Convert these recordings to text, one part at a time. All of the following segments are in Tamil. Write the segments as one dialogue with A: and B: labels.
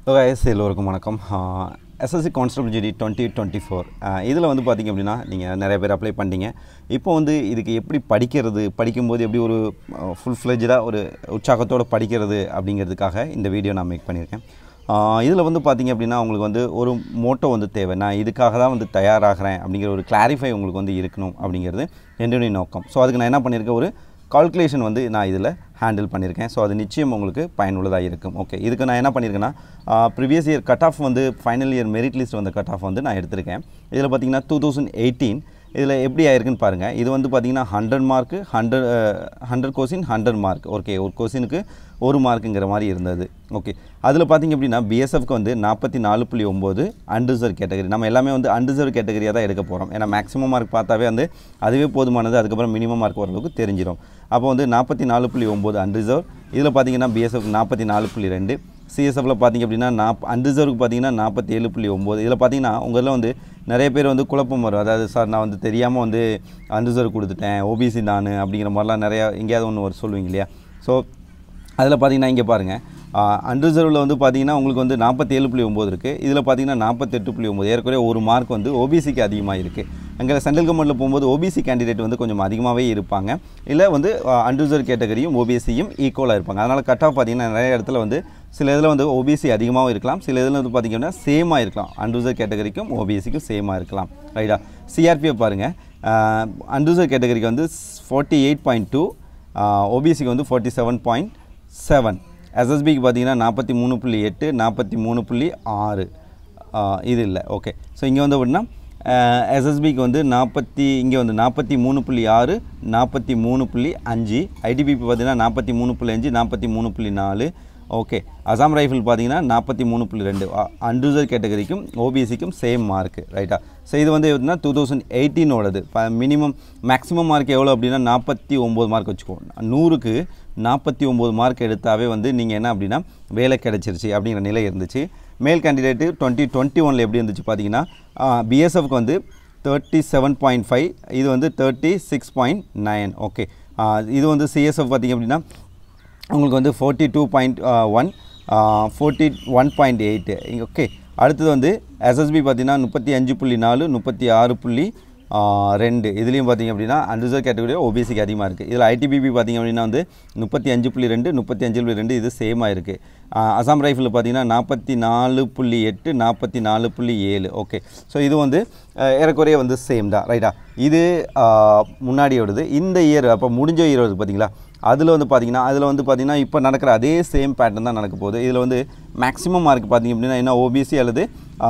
A: கைஸ் எல்லோருக்கும் வணக்கம் SSC constable GD twenty twenty four இதில் வந்து பார்த்திங்க அப்படின்னா நீங்கள் நிறைய பேர் அப்ளை பண்ணிட்டீங்க இப்போ வந்து இதுக்கு எப்படி படிக்கிறது படிக்கும்போது எப்படி ஒரு ஃபுல் ஃப்ளெஜாக ஒரு உற்சாகத்தோடு படிக்கிறது அப்படிங்கிறதுக்காக இந்த வீடியோ நான் மேக் பண்ணியிருக்கேன் இதில் வந்து பார்த்திங்க அப்படின்னா உங்களுக்கு வந்து ஒரு மோட்டோ வந்து தேவை நான் இதுக்காக தான் வந்து தயாராகிறேன் அப்படிங்கிற ஒரு கிளாரிஃபை உங்களுக்கு வந்து இருக்கணும் அப்படிங்கிறது என்னுடைய நோக்கம் ஸோ அதுக்கு நான் என்ன பண்ணியிருக்கேன் ஒரு கால்குலேஷன் வந்து நான் இதில் ஹேண்டில் பண்ணியிருக்கேன் ஸோ அது நிச்சயம் உங்களுக்கு பயனுள்ளதாக இருக்கும் ஓகே இதுக்கு நான் என்ன பண்ணியிருக்கேன்னா ப்ரீவியஸ் இயர் கட் ஆஃப் வந்து ஃபைனல் இயர் மெரிட் லிஸ்ட் வந்த கட் ஆஃப் வந்து நான் எடுத்திருக்கேன் இதில் பார்த்தீங்கன்னா டூ தௌசண்ட் எயிட்டீன் இதில் எப்படி ஆயிருக்குன்னு பாருங்கள் இது வந்து பார்த்தீங்கன்னா hundred mark hundred hundred question hundred mark okay ஒரு கொஸ்டினுக்கு ஒரு மார்க்குங்கிற மாதிரி இருந்தது ஓகே அதில் பார்த்தீங்க அப்படின்னா பிஎஸ்எஃப்க்கு வந்து நாற்பத்தி நாலு புள்ளி ஒம்பது அன்ரிசர்வ் கேட்டகரி நம்ம எல்லாமே வந்து அன்ரிசர்வ் கேட்டகரியாக தான் எடுக்க போகிறோம் ஏன்னா மேக்ஸிமம் மார்க் பார்த்தாவே வந்து அதுவே போதுமானது அதுக்கப்புறம் மினிமம் மார்க் ஓரளவுக்கு தெரிஞ்சிடும் அப்போ வந்து நாற்பத்தி நாலு புள்ளி ஒம்பது அன்ரிசர்வ் இதில் பார்த்தீங்கன்னா பிஎஸ்எஃப் நாற்பத்தி நாலு புள்ளி ரெண்டு சிஎஸ்எஃப்பில் பார்த்தீங்க அப்படின்னா நாப் அன்ரிசர்வுக்கு பார்த்தீங்கன்னா நாற்பத்தி ஏழு புள்ளி ஒம்பது இதில் பார்த்தீங்கன்னா உங்களில் வந்து நிறைய பேர் வந்து குழப்பம் வரும் அதாவது சார் நான் வந்து தெரியாமல் வந்து அன்ரிசர்வ் கொடுத்துட்டேன் ஓபிசி நான் அப்படிங்கிற மாதிரிலாம் நிறையா எங்கேயாவது ஒன்று ஒரு சொல்லுவீங்க இல்லையா ஸோ அதில் பார்த்தீங்கன்னா இங்கே பாருங்கள் அன்ரிசர்வில் வந்து பார்த்தீங்கன்னா உங்களுக்கு வந்து நாற்பத்தேழு புள்ளி ஒம்பது இருக்குது இதில் பார்த்தீங்கன்னா நாற்பத்தெட்டு புள்ளி ஒம்பது ஏற்கனவே ஒரு மார்க் வந்து ஓபிசிக்கு அதிகமாக இருக்குது அங்கே சென்ட்ரல் கவர்மெண்ட்டில் போகும்போது ஓபிசி கேண்டிடேட் வந்து கொஞ்சம் அதிகமாகவே இருப்பாங்க இல்லை வந்து அன்ரிசர்வ் கேட்டகரியும் ஓபிசியும் ஈக்குவலாக இருப்பாங்க அதனால் கட் ஆஃப் பார்த்தீங்கன்னா நிறைய இடத்துல வந்து சில இதில் வந்து ஓபிசி அதிகமாகவும் இருக்கலாம் சில இதில் வந்து பார்த்திங்கன்னா சேமாக இருக்கலாம் அன்ரிசர்வ் கேட்டகரிக்கும் ஓபிசிக்கும் சேமாக இருக்கலாம் ரைட்டா சிஆர்பிஎஃப் பாருங்கள் அன்ரிசர்வ் கேட்டகரிக்கு வந்து ஃபார்ட்டி எயிட் பாயிண்ட் டூ ஓபிசிக்கு வந்து ஃபார்ட்டி செவன் பாயிண்ட் செவன் எஸ்எஸ்பிக்கு பார்த்தீங்கன்னா நாற்பத்தி மூணு புள்ளி எட்டு நாற்பத்தி மூணு புள்ளி ஆறு இது இல்லை ஓகே ஸோ இங்கே வந்து அப்படின்னா எஸ்எஸ்பிக்கு வந்து நாற்பத்தி இங்கே வந்து நாற்பத்தி மூணு புள்ளி ஆறு நாற்பத்தி மூணு புள்ளி அஞ்சு ஐடிபிபி பார்த்தீங்கன்னா நாற்பத்தி மூணு புள்ளி அஞ்சு நாற்பத்தி மூணு புள்ளி நாலு ஓகே அசாம் ரைஃபிள் பார்த்தீங்கன்னா நாற்பத்தி மூணு புள்ளி ரெண்டு அன்ரிசர்வ் கேட்டகரிக்கும் ஓபிசிக்கும் சேம் மார்க்கு ரைட்டா ஸோ இது வந்து எப்படின்னா டூ தௌசண்ட் எயிட்டீனோடது இப்போ மினிமம் மேக்ஸிமம் மார்க் எவ்வளோ அப்படின்னா நாற்பத்தி ஒம்பது மார்க் வச்சுக்கோ நூறுக்கு நாற்பத்தி ஒம்பது மார்க் எடுத்தாவே வந்து நீங்கள் என்ன அப்படின்னா வேலை கிடச்சிருச்சு அப்படிங்கிற நிலை இருந்துச்சு மேல் கேண்டிடேட்டு டுவெண்ட்டி டுவெண்ட்டி ஒனில் எப்படி இருந்துச்சு பார்த்தீங்கன்னா பிஎஸ்எஃப்க்கு வந்து தேர்ட்டி செவன் பாயிண்ட் ஃபைவ் இது வந்து thirty six point nine okay இது வந்து சிஎஸ்எஃப் பார்த்திங்க அப்படின்னா உங்களுக்கு வந்து forty two point one forty one point eight okay அடுத்தது வந்து எஸ்எஸ்பி பார்த்தீங்கன்னா முப்பத்தி அஞ்சு புள்ளி நாலு முப்பத்தி ஆறு புள்ளி ரெண்டு இதுலேயும் பார்த்திங்க அப்படின்னா அன்ரிசர்வ் கேட்டகரியாக ஓபிசிக்கு அதிகமாக இருக்குது இதில் ஐடிபிபி பார்த்திங்க அப்படின்னா வந்து முப்பத்தி அஞ்சு புள்ளி ரெண்டு முப்பத்தி அஞ்சு புள்ளி ரெண்டு இது சேமாக இருக்குது அசாம் ரைஃபிள் பார்த்திங்கன்னா நாற்பத்தி நாலு புள்ளி எட்டு நாற்பத்தி நாலு புள்ளி ஏழு ஓகே ஸோ இது வந்து ஏறக்குறைய வந்து சேம் தான் ரைட்டா இது முன்னாடியோடது இந்த இயர் அப்போ முடிஞ்ச இயர் வருது பார்த்தீங்களா அதில் வந்து பார்த்திங்கன்னா அதில் வந்து பார்த்திங்கன்னா இப்போ நடக்கிற அதே சேம் பேட்டர்ன் தான் நடக்க போகுது இதில் வந்து மேக்ஸிமம் மார்க் பார்த்திங்க அப்படின்னா என்ன ஓபிசி அல்லது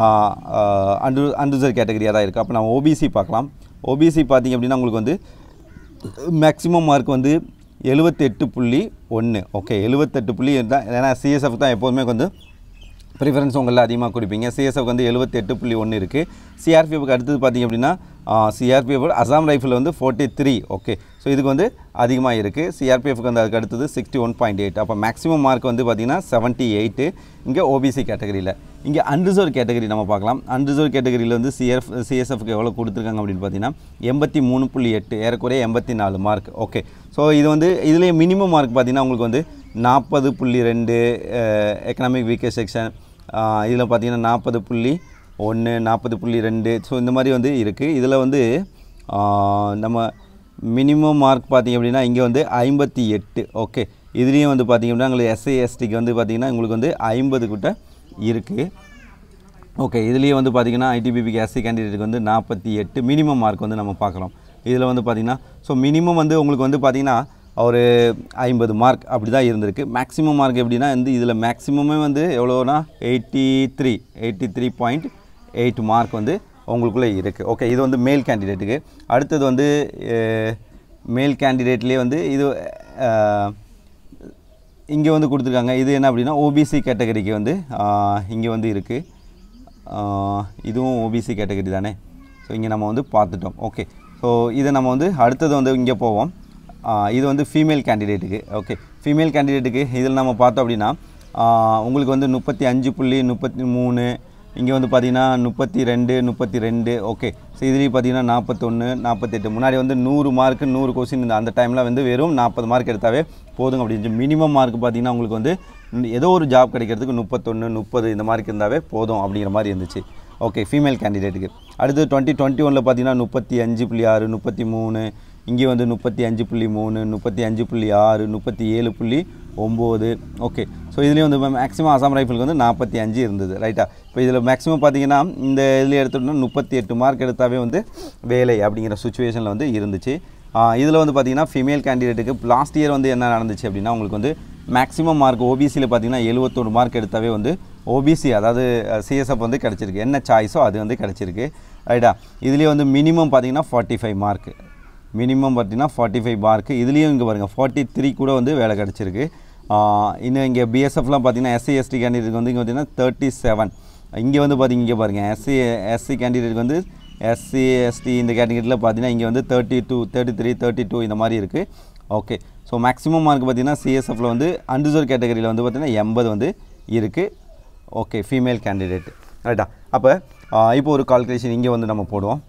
A: அன்ரு அன்ரிசர்வ் கேட்டகரியாக தான் இருக்குது அப்போ நம்ம ஓபிசி பார்க்கலாம் ஓபிசி பார்த்திங்க அப்படின்னா உங்களுக்கு வந்து மேக்ஸிமம் மார்க் வந்து எழுபத்தெட்டு புள்ளி ஒன்று ஓகே எழுபத்தெட்டு புள்ளி தான் ஏன்னா சிஎஸ்எஃப் தான் எப்போதுமே வந்து ப்ரிஃபரன்ஸ் உங்களில் அதிகமாக கொடுப்பீங்க சிஎஸ்எஃப் வந்து எழுபத்தெட்டு புள்ளி ஒன்று இருக்குது சிஆர்பிஎஃப்க்கு அடுத்தது பார்த்திங்க அப்படின்னா சிஆர்பிஎஃப் அசாம் ரைஃபிள் வந்து ஃபோர்ட்டி த்ரீ ஓகே ஸோ இதுக்கு வந்து அதிகமாக இருக்குது சிஆர்பிஎஃப்க்கு வந்து அதுக்கு அடுத்தது சிக்ஸ்டி ஒன் பாயிண்ட் எயிட் அப்போ மேக்ஸிமம் மார்க் வந்து பார்த்திங்கன்னா செவன்ட்டி எயிட்டு இங்கே ஓபிசி கேட்டகரியில் இங்கே அன்ரிசர்வ் கேட்டகரி நம்ம பார்க்கலாம் அன்ரிசர்வ் கேட்டகரியில் வந்து சிஎஃப் சிஎஸ்எஃப்க்கு எவ்வளோ கொடுத்துருக்காங்க அப்படின்னு பார்த்தீங்கன்னா எண்பத்தி மூணு புள்ளி எட்டு ஏறக்குறைய எண்பத்தி நாலு மார்க் ஓகே ஸோ இது வந்து இதுலேயே மினிமம் மார்க் பார்த்திங்கன்னா உங்களுக்கு வந்து நாற்பது புள்ளி ரெண்டு எக்கனாமிக் வீக்கர் செக்ஷன் இதில் பார்த்தீங்கன்னா நாற்பது புள்ளி ஒன்று நாற்பது புள்ளி ரெண்டு ஸோ இந்த மாதிரி வந்து இருக்குது இதில் வந்து நம்ம மினிமம் மார்க் பார்த்திங்க அப்படின்னா இங்கே வந்து ஐம்பத்தி எட்டு ஓகே இதுலேயும் வந்து பார்த்திங்க அப்படின்னா உங்களுக்கு எஸ்ஐ எஸ்டிக்கு வந்து பார்த்திங்கன்னா உங்களுக்கு வந்து ஐம்பது கிட்ட இருக்குது ஓகே இதுலேயே வந்து பார்த்திங்கன்னா ஐடிபிபிக்கு எஸ்சி கேண்டிடேட்டுக்கு வந்து நாற்பத்தி எட்டு மினிமம் மார்க் வந்து நம்ம பார்க்குறோம் இதில் வந்து பார்த்திங்கன்னா ஸோ மினிமம் வந்து உங்களுக்கு வந்து பார்த்திங்கன்னா ஒரு ஐம்பது மார்க் அப்படி தான் இருந்திருக்கு மேக்ஸிமம் மார்க் எப்படின்னா வந்து இதில் மேக்ஸிமமே வந்து எவ்வளோனா eighty three eighty three point eight mark வந்து உங்களுக்குள்ளே இருக்குது ஓகே இது வந்து மேல் கேண்டிடேட்டுக்கு அடுத்தது வந்து மேல் கேண்டிடேட்லேயே வந்து இது இங்கே வந்து கொடுத்துருக்காங்க இது என்ன அப்படின்னா ஓபிசி கேட்டகரிக்கு வந்து இங்கே வந்து இருக்குது இதுவும் ஓபிசி கேட்டகரி தானே ஸோ இங்கே நம்ம வந்து பார்த்துட்டோம் ஓகே ஸோ இதை நம்ம வந்து அடுத்தது வந்து இங்கே போவோம் இது வந்து ஃபீமேல் கேண்டிடேட்டுக்கு ஓகே ஃபீமேல் கேண்டிடேட்டுக்கு இதில் நம்ம பார்த்தோம் அப்படின்னா உங்களுக்கு வந்து முப்பத்தி அஞ்சு புள்ளி முப்பத்தி மூணு இங்கே வந்து பார்த்தீங்கன்னா முப்பத்தி ரெண்டு முப்பத்தி ரெண்டு ஓகே ஸோ இதுலேயும் பார்த்தீங்கன்னா நாற்பத்தொன்று நாற்பத்தெட்டு முன்னாடி வந்து நூறு மார்க்கு நூறு கொஸ்டின் இந்த அந்த டைமில் வந்து வெறும் நாற்பது மார்க் எடுத்தாவே போதுங்க அப்படின்னு மினிமம் மார்க் பார்த்தீங்கன்னா உங்களுக்கு வந்து ஏதோ ஒரு ஜாப் கிடைக்கிறதுக்கு முப்பத்தொன்று முப்பது இந்த மார்க் இருந்தாவே போதும் அப்படிங்கிற மாதிரி இருந்துச்சு ஓகே ஃபீமேல் கேண்டிடேட்டுக்கு அடுத்து டுவெண்ட்டி டுவெண்ட்டி ஒனில் பார்த்தீங்கன்னா முப்பத்தி அஞ்சு புள்ளி ஆறு முப்பத்தி மூணு இங்கே வந்து முப்பத்தி அஞ்சு புள்ளி மூணு முப்பத்தி அஞ்சு புள்ளி ஆறு முப்பத்தி ஏழு புள்ளி ஒம்பது ஓகே ஸோ இதுலேயும் வந்து மேக்ஸிமம் அசாம் ரைஃபிளுக்கு வந்து நாற்பத்தி அஞ்சு இருந்தது ரைட்டா இப்போ இதில் மேக்ஸிமம் பார்த்தீங்கன்னா இந்த இதில் எடுத்துட்டோம்னா முப்பத்தி எட்டு மார்க் எடுத்தாவே வந்து வேலை அப்படிங்கிற சுச்சுவேஷனில் வந்து இருந்துச்சு இதில் வந்து பார்த்தீங்கன்னா ஃபீமேல் கேண்டிடேட்டுக்கு லாஸ்ட் இயர் வந்து என்ன நடந்துச்சு அப்படின்னா உங்களுக்கு வந்து மேக்ஸிமம் மார்க் ஓபிசியில் பார்த்தீங்கன்னா எழுபத்தொரு மார்க் எடுத்தாவே வந்து ஓபிசி அதாவது சிஎஸ்எஃப் வந்து கிடச்சிருக்கு என்ன சாய்ஸோ அது வந்து கிடச்சிருக்கு ரைட்டா இதுலேயே வந்து மினிமம் பார்த்தீங்கன்னா ஃபார்ட்டி ஃபைவ் மார்க் மினிமம் பார்த்தீங்கன்னா ஃபார்ட்டி ஃபைவ் மார்க்கு இதுலேயும் இங்கே பாருங்கள் ஃபார்ட்டி த்ரீ கூட வந்து வேலை கிடச்சிருக்கு இன்னும் இங்கே பிஎஸ்எஃப்லாம் பார்த்தீங்கன்னா எஸ்சி எஸ்டி கேண்டிடேட் வந்து இங்கே பார்த்தீங்கன்னா தேர்ட்டி செவன் இங்கே வந்து பார்த்தீங்க இங்கே பாருங்கள் எஸ்சி எஸ்சி கேண்டிடேட் வந்து எஸ்சி எஸ்டி இந்த கேட்டகரியில் பார்த்தீங்கன்னா இங்கே வந்து thirty two thirty three thirty two இந்த மாதிரி இருக்குது ஓகே ஸோ மேக்ஸிமம் மார்க் பார்த்தீங்கன்னா சிஎஸ்எஃப்பில் வந்து அன்ரிசர்வ் கேட்டகரியில் வந்து பார்த்தீங்கன்னா எண்பது வந்து இருக்குது ஓகே ஃபீமேல் கேண்டிடேட் ரைட்டா அப்போ இப்போ ஒரு கால்குலேஷன் இங்கே வந்து நம்ம போடுவோம்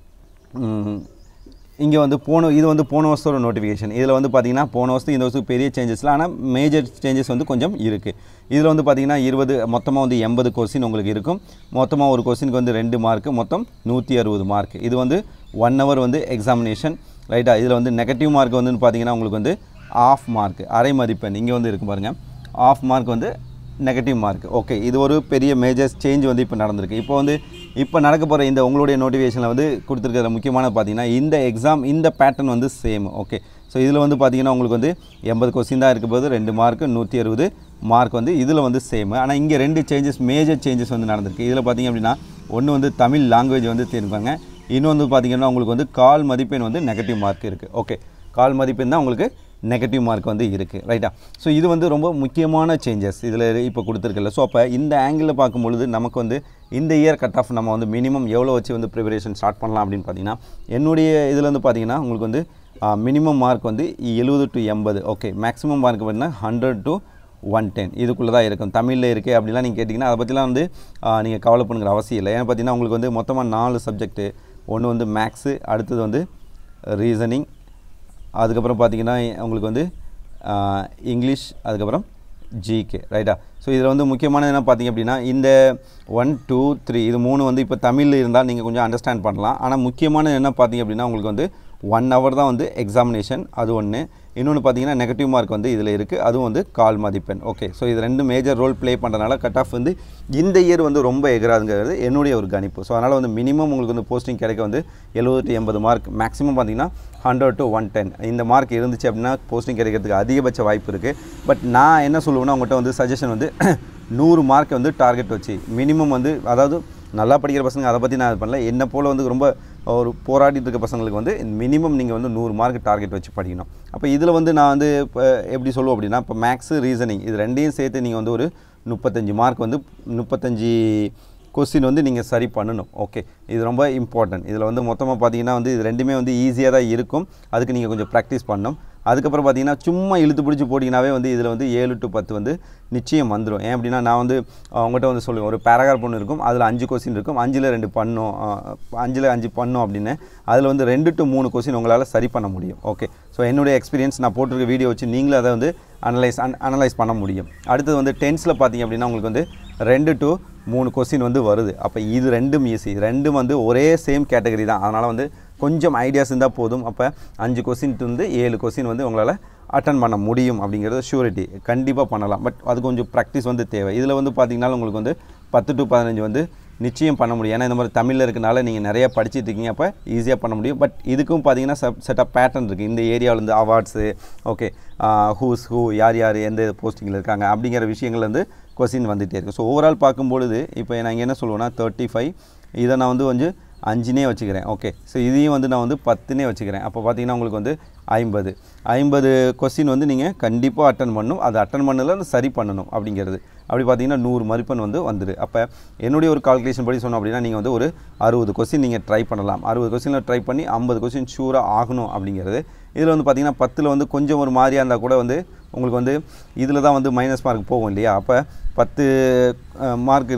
A: இங்கே வந்து போன இது வந்து போன வருஷத்தோட நோட்டிஃபிகேஷன் இதில் வந்து பார்த்தீங்கன்னா போன வருஷத்துக்கு இந்த வருஷத்துக்கு பெரிய சேஞ்சஸ்லாம் ஆனால் மேஜர் சேஞ்சஸ் வந்து கொஞ்சம் இருக்குது இதில் வந்து பார்த்தீங்கன்னா இருபது மொத்தமாக வந்து எண்பது கொஸ்டின் உங்களுக்கு இருக்கும் மொத்தமாக ஒரு கொஸ்டினுக்கு வந்து ரெண்டு மார்க்கு மொத்தம் நூற்றி அறுபது மார்க் இது வந்து ஒன் ஹவர் வந்து எக்ஸாமினேஷன் ரைட்டா இதில் வந்து நெகட்டிவ் மார்க் வந்து பார்த்தீங்கன்னா உங்களுக்கு வந்து ஆஃப் மார்க் அரை மதிப்பெண் இங்கே வந்து இருக்கும் பாருங்கள் ஆஃப் மார்க் வந்து நெகட்டிவ் மார்க் ஓகே இது ஒரு பெரிய மேஜர் சேஞ்ச் வந்து இப்போ நடந்திருக்கு இப்போ வந்து இப்போ நடக்க போகிற இந்த உங்களுடைய நோட்டிஃபிகேஷனில் வந்து கொடுத்துருக்கிற முக்கியமான பார்த்தீங்கன்னா இந்த எக்ஸாம் இந்த பேட்டர்ன் வந்து சேம் ஓகே ஸோ இதில் வந்து பார்த்தீங்கன்னா உங்களுக்கு வந்து எண்பது கொஸ்டின் தான் இருக்க போது ரெண்டு மார்க் நூற்றி அறுபது மார்க் வந்து இதில் வந்து சேம் ஆனால் இங்கே ரெண்டு சேஞ்சஸ் மேஜர் சேஞ்சஸ் வந்து நடந்திருக்கு இதில் பார்த்தீங்க அப்படின்னா ஒன்று வந்து தமிழ் லாங்குவேஜ் வந்து தேர்ப்பாங்க இன்னொன்று பார்த்தீங்கன்னா உங்களுக்கு வந்து கால் மதிப்பெண் வந்து நெகட்டிவ் மார்க் இருக்குது ஓகே கால் மதிப்பெண் தான் உங்களுக்கு நெகட்டிவ் மார்க் வந்து இருக்குது ரைட்டா ஸோ இது வந்து ரொம்ப முக்கியமான சேஞ்சஸ் இதில் இப்போ கொடுத்துருக்கல ஸோ அப்போ இந்த ஆங்கிளில் பார்க்கும்பொழுது நமக்கு வந்து இந்த இயர் கட் ஆஃப் நம்ம வந்து மினிமம் எவ்வளோ வச்சு வந்து ப்ரிப்பரேஷன் ஸ்டார்ட் பண்ணலாம் அப்படின்னு பார்த்தீங்கன்னா என்னுடைய இதில் வந்து பார்த்தீங்கன்னா உங்களுக்கு வந்து மினிமம் மார்க் வந்து எழுபது டு எண்பது ஓகே மேக்ஸிமம் மார்க் பார்த்தீங்கன்னா ஹண்ட்ரட் டு ஒன் டென் இதுக்குள்ளே தான் இருக்கும் தமிழில் இருக்குது அப்படிலாம் நீங்கள் கேட்டிங்கன்னா அதை பற்றிலாம் வந்து நீங்கள் கவலை பண்ணுங்கிற அவசியம் இல்லை ஏன்னா பார்த்தீங்கன்னா உங்களுக்கு வந்து மொத்தமாக நாலு சப்ஜெக்ட்டு ஒன்று வந்து மேக்ஸு அடுத்தது வந்து ரீசனிங் அதுக்கப்புறம் பார்த்தீங்கன்னா உங்களுக்கு வந்து இங்கிலீஷ் அதுக்கப்புறம் ஜிகே ரைட்டா ஸோ இதில் வந்து முக்கியமானது என்ன பார்த்தீங்க அப்படின்னா இந்த ஒன் டூ த்ரீ இது மூணு வந்து இப்போ தமிழில் இருந்தால் நீங்கள் கொஞ்சம் அண்டர்ஸ்டாண்ட் பண்ணலாம் ஆனால் முக்கியமானது என்ன பார்த்தீங்க அப்படின்னா உங்களுக்கு வந்து ஒன் ஹவர் தான் வந்து எக்ஸாமினேஷன் அது ஒன்று இன்னொன்று பார்த்தீங்கன்னா நெகட்டிவ் மார்க் வந்து இதில் இருக்குது அதுவும் வந்து கால் மதிப்பெண் ஓகே ஸோ இது ரெண்டு மேஜர் ரோல் ப்ளே பண்ணுறதுனால கட் ஆஃப் வந்து இந்த இயர் வந்து ரொம்ப எகராதுங்கிறது என்னுடைய ஒரு கணிப்பு ஸோ அதனால் வந்து மினிமம் உங்களுக்கு வந்து போஸ்டிங் கிடைக்க வந்து எழுபது டு எண்பது மார்க் மேக்ஸிமம் பார்த்தீங்கன்னா ஹண்ட்ரட் டு ஒன் டென் இந்த மார்க் இருந்துச்சு அப்படின்னா போஸ்டிங் கிடைக்கிறதுக்கு அதிகபட்ச வாய்ப்பு இருக்குது பட் நான் என்ன சொல்லுவேன்னா உங்கள்கிட்ட வந்து சஜஷன் வந்து நூறு மார்க் வந்து டார்கெட் வச்சு மினிமம் வந்து அதாவது நல்லா படிக்கிற பசங்க அதை பற்றி நான் இது பண்ணல என்னை போல் வந்து ரொம்ப ஒரு போராடிட்டு இருக்க பசங்களுக்கு வந்து மினிமம் நீங்கள் வந்து நூறு மார்க் டார்கெட் வச்சு படிக்கணும் அப்போ இதில் வந்து நான் வந்து இப்போ எப்படி சொல்லுவோம் அப்படின்னா இப்போ மேக்ஸு ரீசனிங் இது ரெண்டையும் சேர்த்து நீங்கள் வந்து ஒரு முப்பத்தஞ்சு மார்க் வந்து முப்பத்தஞ்சு கொஸ்டின் வந்து நீங்கள் சரி பண்ணணும் ஓகே இது ரொம்ப இம்பார்ட்டன்ட் இதில் வந்து மொத்தமாக பார்த்தீங்கன்னா வந்து இது ரெண்டுமே வந்து ஈஸியாக தான் இருக்கும் அதுக்கு நீங்கள் கொஞ்சம் ப்ராக்டிஸ் பண்ணணும் அதுக்கப்புறம் பார்த்தீங்கன்னா சும்மா இழுத்து பிடிச்சி போட்டிங்கனாவே வந்து இதில் வந்து ஏழு டு பத்து வந்து நிச்சயம் வந்துடும் ஏன் அப்படின்னா நான் வந்து அவங்ககிட்ட வந்து சொல்லுவேன் ஒரு பேராகிராஃப் ஒன்று இருக்கும் அதில் அஞ்சு கொஸ்டின் இருக்கும் அஞ்சில் ரெண்டு பண்ணும் அஞ்சில் அஞ்சு பண்ணும் அப்படின்னு அதில் வந்து ரெண்டு டு மூணு கொஸ்டின் உங்களால் சரி பண்ண முடியும் ஓகே ஸோ என்னுடைய எக்ஸ்பீரியன்ஸ் நான் போட்டிருக்க வீடியோ வச்சு நீங்களும் அதை வந்து அனலைஸ் அன் அனலைஸ் பண்ண முடியும் அடுத்தது வந்து டென்ஸில் பார்த்தீங்க அப்படின்னா உங்களுக்கு வந்து ரெண்டு டு மூணு கொஸ்டின் வந்து வருது அப்போ இது ரெண்டும் ஈஸி ரெண்டும் வந்து ஒரே சேம் கேட்டகரி தான் அதனால் வந்து கொஞ்சம் ஐடியாஸ் இருந்தால் போதும் அப்போ அஞ்சு கொஸ்டின் வந்து ஏழு கொஸ்டின் வந்து உங்களால் அட்டன் பண்ண முடியும் அப்படிங்கிறது ஷூரிட்டி கண்டிப்பாக பண்ணலாம் பட் அது கொஞ்சம் ப்ராக்டிஸ் வந்து தேவை இதில் வந்து பார்த்திங்கன்னா உங்களுக்கு வந்து பத்து டு பதினஞ்சு வந்து நிச்சயம் பண்ண முடியும் ஏன்னா இந்த மாதிரி தமிழில் இருக்கனால நீங்கள் நிறைய படிச்சுட்டு இருக்கீங்க அப்போ ஈஸியாக பண்ண முடியும் பட் இதுக்கும் பார்த்தீங்கன்னா சப் செட் ஆஃப் பேட்டர்ன் இருக்குது இந்த ஏரியாவில் இருந்து அவார்ட்ஸு ஓகே ஹூஸ் ஹூ யார் யார் எந்த போஸ்டிங்கில் இருக்காங்க அப்படிங்கிற விஷயங்கள் வந்து கொஸ்டின் வந்துகிட்டே இருக்குது ஸோ ஓவரால் பார்க்கும்பொழுது இப்போ நான் இங்கே என்ன சொல்லுவேன்னா தேர்ட்டி ஃபைவ் இதை நான் வந்து கொஞ்சம் அஞ்சுனே வச்சுக்கிறேன் ஓகே ஸோ இதையும் வந்து நான் வந்து பத்துனே வச்சுக்கிறேன் அப்போ பார்த்தீங்கன்னா உங்களுக்கு வந்து ஐம்பது ஐம்பது கொஸ்டின் வந்து நீங்கள் கண்டிப்பாக அட்டன் பண்ணணும் அது அட்டன் பண்ணல அது சரி பண்ணணும் அப்படிங்கிறது அப்படி பார்த்தீங்கன்னா நூறு மதிப்பெண் வந்து வந்துடு அப்போ என்னுடைய ஒரு கால்குலேஷன் படி சொன்னோம் அப்படின்னா நீங்கள் வந்து ஒரு அறுபது கொஸ்டின் நீங்கள் ட்ரை பண்ணலாம் அறுபது கொஸ்டினில் ட்ரை பண்ணி ஐம்பது கொஸ்டின் ஷூராக ஆகணும் அப்படிங்கிறது இதில் வந்து பார்த்தீங்கன்னா பத்தில் வந்து கொஞ்சம் ஒரு மாதிரியாக இருந்தால் கூட வந்து உங்களுக்கு வந்து இதில் தான் வந்து மைனஸ் மார்க் போகும் இல்லையா அப்போ பத்து மார்க் இருக்குது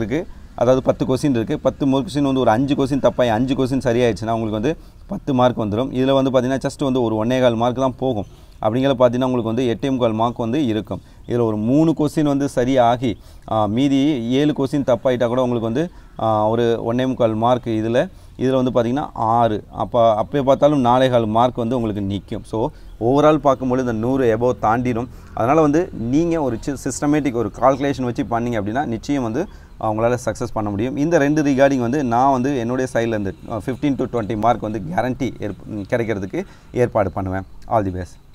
A: அதாவது பத்து கொஸ்டின் இருக்குது பத்து கொஸ்டின் வந்து ஒரு அஞ்சு கொஸ்டின் தப்பாகி அஞ்சு கொஸ்டின் சரியாயிடுச்சுன்னா உங்களுக்கு வந்து பத்து மார்க் வந்துடும் இதில் வந்து பார்த்தீங்கன்னா ஜஸ்ட் வந்து ஒரு ஒன்னே கால் மார்க் தான் போகும் அப்படிங்கிற பார்த்தீங்கன்னா உங்களுக்கு வந்து எட்டே முக்கால் மார்க் வந்து இருக்கும் இதில் ஒரு மூணு கொஸ்டின் வந்து சரியாகி ஆ, மீதி ஏழு கொஸ்டின் தப்பாயிட்டா கூட உங்களுக்கு வந்து ஆ, ஒரு ஒன்னே முக்கால் மார்க் இதில் இதில் வந்து பார்த்திங்கன்னா ஆறு அப்போ அப்போ பார்த்தாலும் நாலே கால் மார்க் வந்து உங்களுக்கு நிற்கும் ஸோ ஓவரால் பார்க்கும்போது இந்த நூறு எபோவ் தாண்டிடும் அதனால் வந்து நீங்கள் ஒரு சிஸ்டமேட்டிக் ஒரு கால்குலேஷன் வச்சு பண்ணீங்க அப்படின்னா நிச்சயம் வந்து உங்களால் சக்ஸஸ் பண்ண முடியும் இந்த ரெண்டு ரிகார்டிங் வந்து நான் வந்து என்னுடைய சைட்லேருந்து ஃபிஃப்டீன் டு டுவெண்ட்டி மார்க் வந்து கேரண்டி ஏற் கிடைக்கிறதுக்கு ஏற்பாடு பண்ணுவேன் ஆல் தி பெஸ்ட்